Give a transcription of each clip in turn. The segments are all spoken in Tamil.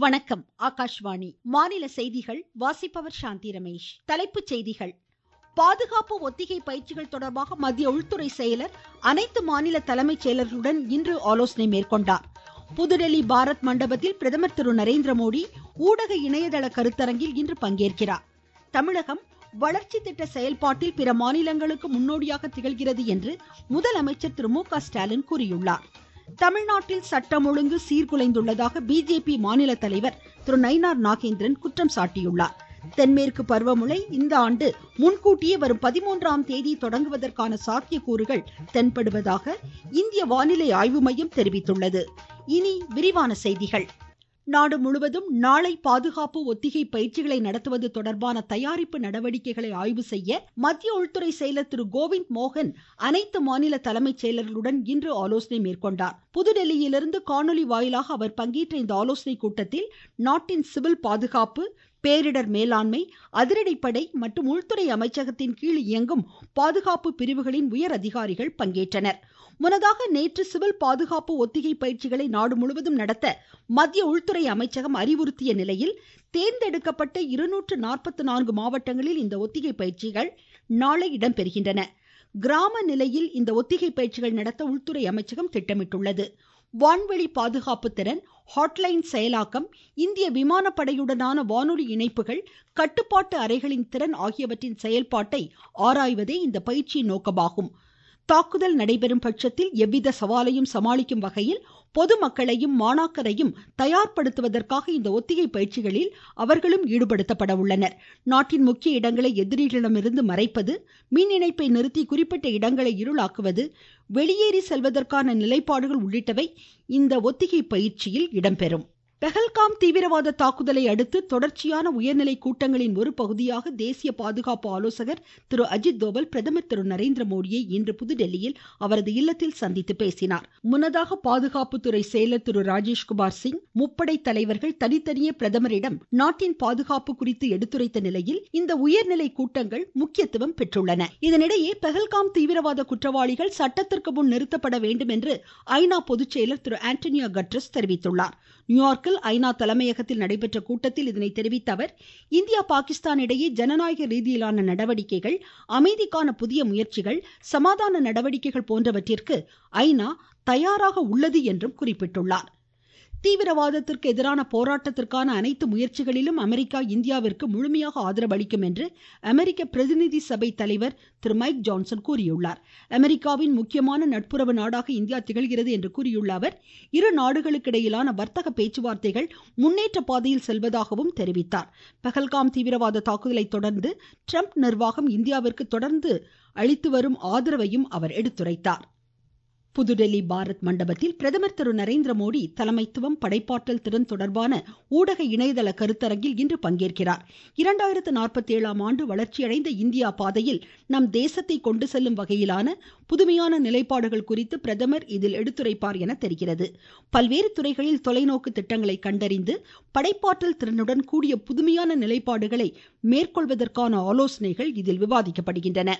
வணக்கம் ஆகாஷ்வாணி மாநில செய்திகள் வாசிப்பவர் சாந்தி ரமேஷ் தலைப்புச் செய்திகள் பாதுகாப்பு ஒத்திகை பயிற்சிகள் தொடர்பாக மத்திய உள்துறை செயலர் அனைத்து மாநில தலைமைச் செயலர்களுடன் இன்று ஆலோசனை மேற்கொண்டார் புதுடெல்லி பாரத் மண்டபத்தில் பிரதமர் திரு நரேந்திர மோடி ஊடக இணையதள கருத்தரங்கில் இன்று பங்கேற்கிறார் தமிழகம் வளர்ச்சி திட்ட செயல்பாட்டில் பிற மாநிலங்களுக்கு முன்னோடியாக திகழ்கிறது என்று முதலமைச்சர் திரு மு க ஸ்டாலின் கூறியுள்ளார் தமிழ்நாட்டில் சட்டம் ஒழுங்கு சீர்குலைந்துள்ளதாக பிஜேபி மாநில தலைவர் திரு நயினார் நாகேந்திரன் குற்றம் சாட்டியுள்ளார் தென்மேற்கு பருவமழை இந்த ஆண்டு முன்கூட்டியே வரும் பதிமூன்றாம் தேதி தொடங்குவதற்கான சாத்தியக்கூறுகள் தென்படுவதாக இந்திய வானிலை ஆய்வு மையம் தெரிவித்துள்ளது இனி விரிவான செய்திகள் நாடு முழுவதும் நாளை பாதுகாப்பு ஒத்திகை பயிற்சிகளை நடத்துவது தொடர்பான தயாரிப்பு நடவடிக்கைகளை ஆய்வு செய்ய மத்திய உள்துறை செயலர் திரு கோவிந்த் மோகன் அனைத்து மாநில தலைமைச் செயலர்களுடன் இன்று ஆலோசனை மேற்கொண்டார் புதுடெல்லியிலிருந்து காணொலி வாயிலாக அவர் பங்கேற்ற இந்த ஆலோசனை கூட்டத்தில் நாட்டின் சிவில் பாதுகாப்பு பேரிடர் மேலாண்மை அதிரடிப்படை மற்றும் உள்துறை அமைச்சகத்தின் கீழ் இயங்கும் பாதுகாப்பு பிரிவுகளின் உயர் அதிகாரிகள் பங்கேற்றனர் முன்னதாக நேற்று சிவில் பாதுகாப்பு ஒத்திகை பயிற்சிகளை நாடு முழுவதும் நடத்த மத்திய உள்துறை அமைச்சகம் அறிவுறுத்திய நிலையில் தேர்ந்தெடுக்கப்பட்ட இருநூற்று நாற்பத்தி நான்கு மாவட்டங்களில் இந்த ஒத்திகை பயிற்சிகள் நாளை இடம்பெறுகின்றன கிராம நிலையில் இந்த ஒத்திகை பயிற்சிகள் நடத்த உள்துறை அமைச்சகம் திட்டமிட்டுள்ளது வான்வெளி பாதுகாப்பு திறன் ஹாட்லைன் செயலாக்கம் இந்திய விமானப்படையுடனான வானொலி இணைப்புகள் கட்டுப்பாட்டு அறைகளின் திறன் ஆகியவற்றின் செயல்பாட்டை ஆராய்வதே இந்த பயிற்சியின் நோக்கமாகும் தாக்குதல் நடைபெறும் பட்சத்தில் எவ்வித சவாலையும் சமாளிக்கும் வகையில் பொதுமக்களையும் மாணாக்கரையும் தயார்படுத்துவதற்காக இந்த ஒத்திகை பயிற்சிகளில் அவர்களும் ஈடுபடுத்தப்பட உள்ளனர் நாட்டின் முக்கிய இடங்களை எதிரிகளிடமிருந்து மறைப்பது மின் இணைப்பை நிறுத்தி குறிப்பிட்ட இடங்களை இருளாக்குவது வெளியேறி செல்வதற்கான நிலைப்பாடுகள் உள்ளிட்டவை இந்த ஒத்திகை பயிற்சியில் இடம்பெறும் பெஹல்காம் தீவிரவாத தாக்குதலை அடுத்து தொடர்ச்சியான உயர்நிலை கூட்டங்களின் ஒரு பகுதியாக தேசிய பாதுகாப்பு ஆலோசகர் திரு அஜித் தோவல் பிரதமர் திரு நரேந்திர மோடியை இன்று புதுடெல்லியில் அவரது இல்லத்தில் சந்தித்து பேசினார் முன்னதாக பாதுகாப்புத்துறை செயலர் திரு ராஜேஷ்குமார் சிங் முப்படை தலைவர்கள் தனித்தனியே பிரதமரிடம் நாட்டின் பாதுகாப்பு குறித்து எடுத்துரைத்த நிலையில் இந்த உயர்நிலை கூட்டங்கள் முக்கியத்துவம் பெற்றுள்ளன இதனிடையே பெஹல்காம் தீவிரவாத குற்றவாளிகள் சட்டத்திற்கு முன் நிறுத்தப்பட வேண்டும் என்று ஐநா பொதுச் செயலர் திரு ஆண்டனியோ கட்ரஸ் தெரிவித்துள்ளார் நியூயார்க்கில் ஐநா தலைமையகத்தில் நடைபெற்ற கூட்டத்தில் இதனை தெரிவித்த அவர் இந்தியா பாகிஸ்தான் இடையே ஜனநாயக ரீதியிலான நடவடிக்கைகள் அமைதிக்கான புதிய முயற்சிகள் சமாதான நடவடிக்கைகள் போன்றவற்றிற்கு ஐநா தயாராக உள்ளது என்றும் குறிப்பிட்டுள்ளார் தீவிரவாதத்திற்கு எதிரான போராட்டத்திற்கான அனைத்து முயற்சிகளிலும் அமெரிக்கா இந்தியாவிற்கு முழுமையாக ஆதரவு அளிக்கும் என்று அமெரிக்க பிரதிநிதி சபை தலைவர் திரு மைக் ஜான்சன் கூறியுள்ளார் அமெரிக்காவின் முக்கியமான நட்புறவு நாடாக இந்தியா திகழ்கிறது என்று கூறியுள்ள அவர் இரு நாடுகளுக்கிடையிலான வர்த்தக பேச்சுவார்த்தைகள் முன்னேற்ற பாதையில் செல்வதாகவும் தெரிவித்தார் பகல்காம் தீவிரவாத தாக்குதலை தொடர்ந்து ட்ரம்ப் நிர்வாகம் இந்தியாவிற்கு தொடர்ந்து அளித்து வரும் ஆதரவையும் அவர் எடுத்துரைத்தார் புதுடெல்லி பாரத் மண்டபத்தில் பிரதமர் திரு நரேந்திர மோடி தலைமைத்துவம் படைப்பாற்றல் திறன் தொடர்பான ஊடக இணையதள கருத்தரங்கில் இன்று பங்கேற்கிறார் இரண்டாயிரத்து நாற்பத்தி ஏழாம் ஆண்டு வளர்ச்சியடைந்த இந்தியா பாதையில் நம் தேசத்தை கொண்டு செல்லும் வகையிலான புதுமையான நிலைப்பாடுகள் குறித்து பிரதமர் இதில் எடுத்துரைப்பார் என தெரிகிறது பல்வேறு துறைகளில் தொலைநோக்கு திட்டங்களை கண்டறிந்து படைப்பாற்றல் திறனுடன் கூடிய புதுமையான நிலைப்பாடுகளை மேற்கொள்வதற்கான ஆலோசனைகள் இதில் விவாதிக்கப்படுகின்றன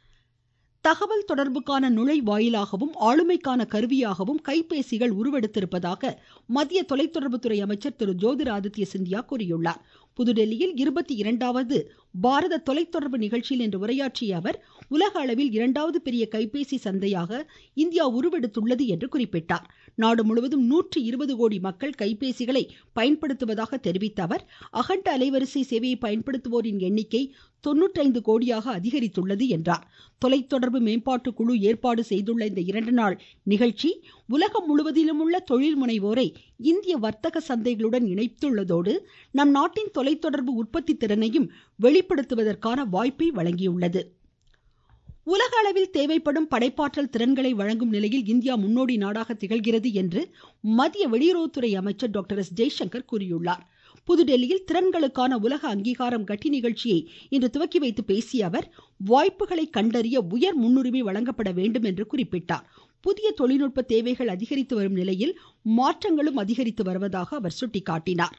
தகவல் தொடர்புக்கான நுழைவாயிலாகவும் ஆளுமைக்கான கருவியாகவும் கைபேசிகள் உருவெடுத்திருப்பதாக மத்திய தொலைத்தொடர்புத்துறை அமைச்சர் திரு ஜோதிராதித்ய சிந்தியா கூறியுள்ளார் புதுடெல்லியில் இருபத்தி இரண்டாவது பாரத தொலைத்தொடர்பு நிகழ்ச்சியில் இன்று உரையாற்றிய அவர் உலக அளவில் இரண்டாவது பெரிய கைபேசி சந்தையாக இந்தியா உருவெடுத்துள்ளது என்று குறிப்பிட்டார் நாடு முழுவதும் நூற்றி இருபது கோடி மக்கள் கைபேசிகளை பயன்படுத்துவதாக தெரிவித்த அவர் அகண்ட அலைவரிசை சேவையை பயன்படுத்துவோரின் எண்ணிக்கை தொன்னூற்றைந்து கோடியாக அதிகரித்துள்ளது என்றார் தொலைத்தொடர்பு மேம்பாட்டு குழு ஏற்பாடு செய்துள்ள இந்த இரண்டு நாள் நிகழ்ச்சி உலகம் முழுவதிலும் உள்ள தொழில் முனைவோரை இந்திய வர்த்தக சந்தைகளுடன் இணைத்துள்ளதோடு நம் நாட்டின் தொலைத்தொடர்பு உற்பத்தி திறனையும் வெளிப்படுத்துவதற்கான வாய்ப்பை வழங்கியுள்ளது உலக அளவில் தேவைப்படும் படைப்பாற்றல் திறன்களை வழங்கும் நிலையில் இந்தியா முன்னோடி நாடாக திகழ்கிறது என்று மத்திய வெளியுறவுத்துறை அமைச்சர் டாக்டர் எஸ் ஜெய்சங்கர் கூறியுள்ளார் புதுடெல்லியில் திறன்களுக்கான உலக அங்கீகாரம் கட்டி நிகழ்ச்சியை இன்று துவக்கி வைத்து பேசிய அவர் வாய்ப்புகளை கண்டறிய உயர் முன்னுரிமை வழங்கப்பட வேண்டும் என்று குறிப்பிட்டார் புதிய தொழில்நுட்ப தேவைகள் அதிகரித்து வரும் நிலையில் மாற்றங்களும் அதிகரித்து வருவதாக அவர் சுட்டிக்காட்டினார்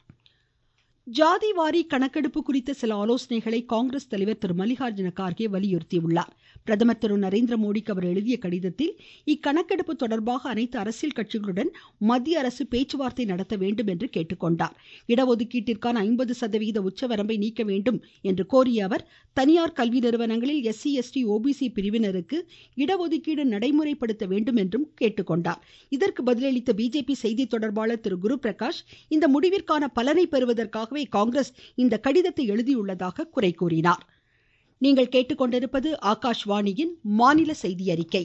ஜாதி வாரி கணக்கெடுப்பு குறித்த சில ஆலோசனைகளை காங்கிரஸ் தலைவர் திரு மல்லிகார்ஜுன கார்கே வலியுறுத்தியுள்ளார் பிரதமர் திரு நரேந்திர மோடிக்கு அவர் எழுதிய கடிதத்தில் இக்கணக்கெடுப்பு தொடர்பாக அனைத்து அரசியல் கட்சிகளுடன் மத்திய அரசு பேச்சுவார்த்தை நடத்த வேண்டும் என்று கேட்டுக்கொண்டார் இடஒதுக்கீட்டிற்கான ஐம்பது சதவிகித உச்சவரம்பை நீக்க வேண்டும் என்று கோரிய அவர் தனியார் கல்வி நிறுவனங்களில் எஸ்சி எஸ்டி ஓபிசி பிரிவினருக்கு இடஒதுக்கீடு நடைமுறைப்படுத்த வேண்டும் என்றும் கேட்டுக்கொண்டார் இதற்கு பதிலளித்த பிஜேபி செய்தி தொடர்பாளர் திரு குரு பிரகாஷ் இந்த முடிவிற்கான பலனை பெறுவதற்காகவே காங்கிரஸ் இந்த கடிதத்தை எழுதியுள்ளதாக குறை கூறினார் நீங்கள் கேட்டுக்கொண்டிருப்பது ஆகாஷ்வாணியின் மாநில செய்தி அறிக்கை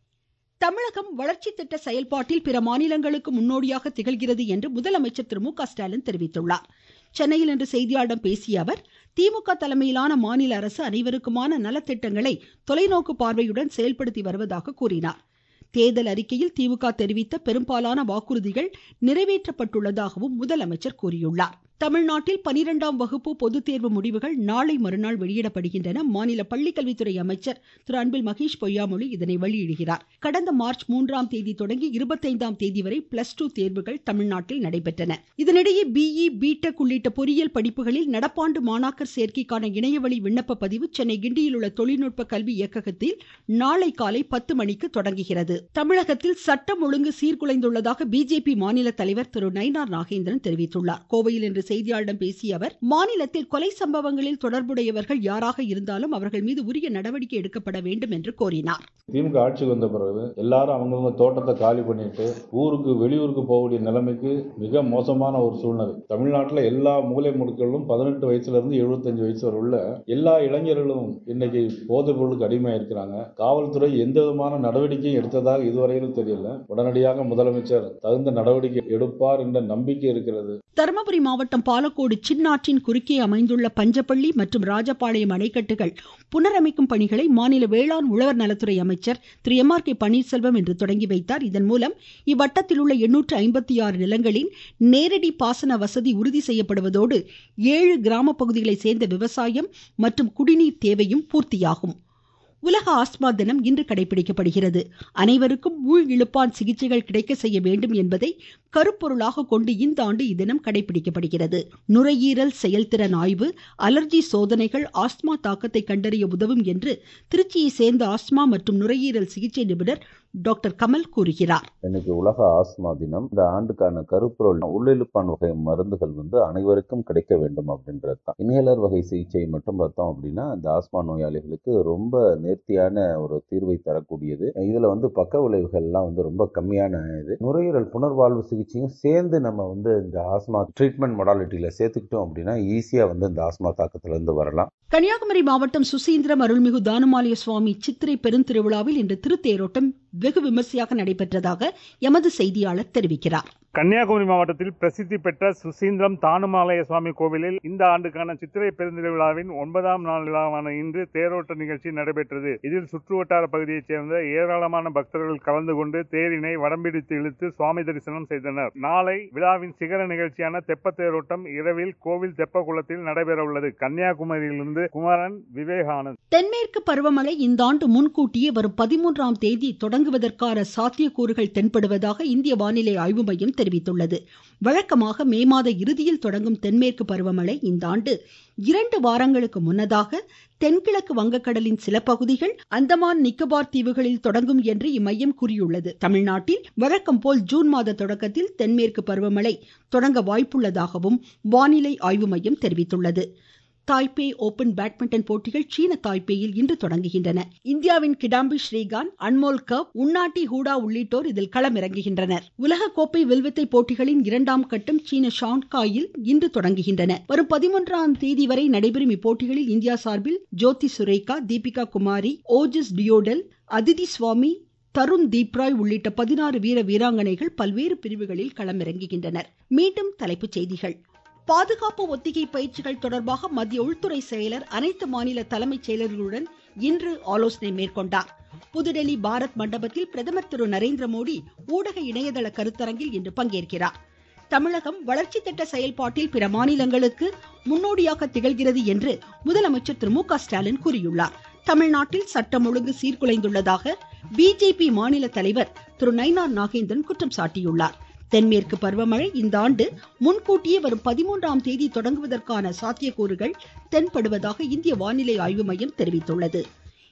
தமிழகம் வளர்ச்சி திட்ட செயல்பாட்டில் பிற மாநிலங்களுக்கு முன்னோடியாக திகழ்கிறது என்று முதலமைச்சர் திரு மு க ஸ்டாலின் தெரிவித்துள்ளார் சென்னையில் இன்று செய்தியாளர்களிடம் பேசிய அவர் திமுக தலைமையிலான மாநில அரசு அனைவருக்குமான நலத்திட்டங்களை தொலைநோக்கு பார்வையுடன் செயல்படுத்தி வருவதாக கூறினார் தேர்தல் அறிக்கையில் திமுக தெரிவித்த பெரும்பாலான வாக்குறுதிகள் நிறைவேற்றப்பட்டுள்ளதாகவும் முதலமைச்சர் கூறியுள்ளார் தமிழ்நாட்டில் பனிரெண்டாம் வகுப்பு பொதுத் தேர்வு முடிவுகள் நாளை மறுநாள் வெளியிடப்படுகின்றன மாநில பள்ளிக்கல்வித்துறை அமைச்சர் திரு அன்பில் மகேஷ் பொய்யாமொழி இதனை வெளியிடுகிறார் கடந்த மார்ச் மூன்றாம் தேதி தொடங்கி இருபத்தைந்தாம் தேதி வரை பிளஸ் டூ தேர்வுகள் தமிழ்நாட்டில் நடைபெற்றன இதனிடையே பிஇ பிடெக் உள்ளிட்ட பொறியியல் படிப்புகளில் நடப்பாண்டு மாணாக்கர் சேர்க்கைக்கான இணையவழி விண்ணப்ப பதிவு சென்னை கிண்டியில் உள்ள தொழில்நுட்ப கல்வி இயக்ககத்தில் நாளை காலை பத்து மணிக்கு தொடங்குகிறது தமிழகத்தில் சட்டம் ஒழுங்கு சீர்குலைந்துள்ளதாக பிஜேபி மாநில தலைவர் திரு நயினார் நாகேந்திரன் தெரிவித்துள்ளார் கோவையில் இன்று செய்தியாளர்களிடம் பேசிய அவர் மாநிலத்தில் கொலை சம்பவங்களில் தொடர்புடையவர்கள் யாராக இருந்தாலும் அவர்கள் மீது உரிய நடவடிக்கை எடுக்கப்பட வேண்டும் என்று கோரினார் திமுக ஆட்சிக்கு வந்த பிறகு எல்லாரும் அவங்கவுங்க தோட்டத்தை காலி பண்ணிட்டு ஊருக்கு வெளியூருக்கு போகக்கூடிய நிலைமைக்கு மிக மோசமான ஒரு சூழ்நிலை தமிழ்நாட்டில் எல்லா மூலை முடுக்களிலும் பதினெட்டு வயசுல இருந்து எழுபத்தஞ்சு வயசு வரை உள்ள எல்லா இளைஞர்களும் இன்னைக்கு போதைப் பொருளுக்கு அடிமையா இருக்கிறாங்க காவல்துறை எந்த விதமான நடவடிக்கையும் எடுத்ததாக இதுவரையிலும் தெரியல உடனடியாக முதலமைச்சர் தகுந்த நடவடிக்கை எடுப்பார் என்ற நம்பிக்கை இருக்கிறது தருமபுரி மாவட்டம் பாலக்கோடு சின்னாற்றின் குறுக்கே அமைந்துள்ள பஞ்சப்பள்ளி மற்றும் ராஜபாளையம் அணைக்கட்டுகள் புனரமைக்கும் பணிகளை மாநில வேளாண் உழவர் நலத்துறை அமைச்சர் திரு எம் ஆர் கே பன்னீர்செல்வம் இன்று தொடங்கி வைத்தார் இதன் மூலம் இவ்வட்டத்தில் உள்ள எண்ணூற்று ஐம்பத்தி ஆறு நிலங்களின் நேரடி பாசன வசதி உறுதி செய்யப்படுவதோடு ஏழு கிராம பகுதிகளை சேர்ந்த விவசாயம் மற்றும் குடிநீர் தேவையும் பூர்த்தியாகும் உலக ஆஸ்மா தினம் இன்று கடைபிடிக்கப்படுகிறது அனைவருக்கும் ஊழ் இழுப்பான் சிகிச்சைகள் கிடைக்க செய்ய வேண்டும் என்பதை கருப்பொருளாக கொண்டு இந்த ஆண்டு இத்தினம் கடைபிடிக்கப்படுகிறது நுரையீரல் செயல்திறன் ஆய்வு அலர்ஜி சோதனைகள் ஆஸ்மா தாக்கத்தை கண்டறிய உதவும் என்று திருச்சியை சேர்ந்த ஆஸ்மா மற்றும் நுரையீரல் சிகிச்சை நிபுணர் டாக்டர் கமல் கூறுகிறார் இன்னைக்கு உலக ஆஸ்மா தினம் இந்த ஆண்டுக்கான கருப்பொருள் உள்ளிழுப்பான் வகை மருந்துகள் வந்து அனைவருக்கும் கிடைக்க வேண்டும் அப்படின்றது தான் இன்ஹேலர் வகை சிகிச்சை மட்டும் பார்த்தோம் அப்படின்னா இந்த ஆஸ்மா நோயாளிகளுக்கு ரொம்ப நேர்த்தியான ஒரு தீர்வை தரக்கூடியது இதுல வந்து பக்க விளைவுகள்லாம் வந்து ரொம்ப கம்மியான இது நுரையீரல் புனர்வாழ்வு சிகிச்சையும் சேர்ந்து நம்ம வந்து இந்த ஆஸ்மா ட்ரீட்மெண்ட் மொடாலிட்டியில சேர்த்துக்கிட்டோம் அப்படின்னா ஈஸியா வந்து இந்த ஆஸ்மா தாக்கத்துல இருந்து வரலாம் கன்னியாகுமரி மாவட்டம் சுசீந்திரம் அருள்மிகு தானுமாலய சுவாமி சித்திரை பெருந்திருவிழாவில் இன்று திருத்தேரோட்டம் வெகு விமர்சையாக நடைபெற்றதாக எமது செய்தியாளர் தெரிவிக்கிறார் கன்னியாகுமரி மாவட்டத்தில் பிரசித்தி பெற்ற சுசீந்திரம் தானுமாலய சுவாமி கோவிலில் இந்த ஆண்டுக்கான சித்திரை பெருந்திருவிழாவின் ஒன்பதாம் நாள் விழாவான இன்று தேரோட்ட நிகழ்ச்சி நடைபெற்றது இதில் சுற்றுவட்டார பகுதியைச் சேர்ந்த ஏராளமான பக்தர்கள் கலந்து கொண்டு தேரினை வடம்பிடித்து இழுத்து சுவாமி தரிசனம் செய்தனர் நாளை விழாவின் சிகர நிகழ்ச்சியான தெப்ப தேரோட்டம் இரவில் கோவில் தெப்ப குளத்தில் நடைபெற உள்ளது கன்னியாகுமரியிலிருந்து குமரன் விவேகானந்த் தென்மேற்கு பருவமழை இந்த ஆண்டு முன்கூட்டியே வரும் பதிமூன்றாம் தேதி தொடங்குவதற்கான சாத்தியக்கூறுகள் தென்படுவதாக இந்திய வானிலை ஆய்வு மையம் தெரிவித்துள்ளது வழக்கமாக மே மாத இறுதியில் தொடங்கும் தென்மேற்கு பருவமழை இந்த ஆண்டு இரண்டு வாரங்களுக்கு முன்னதாக தென்கிழக்கு வங்கக்கடலின் சில பகுதிகள் அந்தமான் நிக்கோபார் தீவுகளில் தொடங்கும் என்று இம்மையம் கூறியுள்ளது தமிழ்நாட்டில் வழக்கம் போல் ஜூன் மாத தொடக்கத்தில் தென்மேற்கு பருவமழை தொடங்க வாய்ப்புள்ளதாகவும் வானிலை ஆய்வு மையம் தெரிவித்துள்ளது தாய்பே ஓபன் பேட்மிண்டன் போட்டிகள் சீன தாய்பேயில் இன்று தொடங்குகின்றன இந்தியாவின் கிடாம்பி ஸ்ரீகாந்த் அன்மோல் கவ் உன்னாட்டி ஹூடா உள்ளிட்டோர் இதில் களமிறங்குகின்றனர் உலக கோப்பை வில்வித்தை போட்டிகளின் இரண்டாம் கட்டம் சீன ஷாங்காயில் இன்று தொடங்குகின்றன வரும் பதிமூன்றாம் தேதி வரை நடைபெறும் இப்போட்டிகளில் இந்தியா சார்பில் ஜோதி சுரேகா தீபிகா குமாரி ஓஜஸ் டியோடல் அதிதி சுவாமி தருண் தீப்ராய் உள்ளிட்ட பதினாறு வீர வீராங்கனைகள் பல்வேறு பிரிவுகளில் களமிறங்குகின்றனர் மீண்டும் தலைப்புச் செய்திகள் பாதுகாப்பு ஒத்திகை பயிற்சிகள் தொடர்பாக மத்திய உள்துறை செயலர் அனைத்து மாநில தலைமைச் செயலர்களுடன் இன்று ஆலோசனை மேற்கொண்டார் புதுடெல்லி பாரத் மண்டபத்தில் பிரதமர் திரு நரேந்திர மோடி ஊடக இணையதள கருத்தரங்கில் இன்று பங்கேற்கிறார் தமிழகம் வளர்ச்சி திட்ட செயல்பாட்டில் பிற மாநிலங்களுக்கு முன்னோடியாக திகழ்கிறது என்று முதலமைச்சர் திரு மு க ஸ்டாலின் கூறியுள்ளார் தமிழ்நாட்டில் சட்டம் ஒழுங்கு சீர்குலைந்துள்ளதாக பிஜேபி மாநில தலைவர் திரு நைனார் நாகேந்திரன் குற்றம் சாட்டியுள்ளார் தென்மேற்கு பருவமழை இந்த ஆண்டு முன்கூட்டியே வரும் பதிமூன்றாம் தேதி தொடங்குவதற்கான சாத்தியக்கூறுகள் தென்படுவதாக இந்திய வானிலை ஆய்வு மையம் தெரிவித்துள்ளது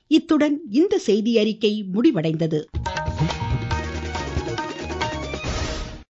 இத்துடன் இந்த செய்தி அறிக்கை முடிவடைந்தது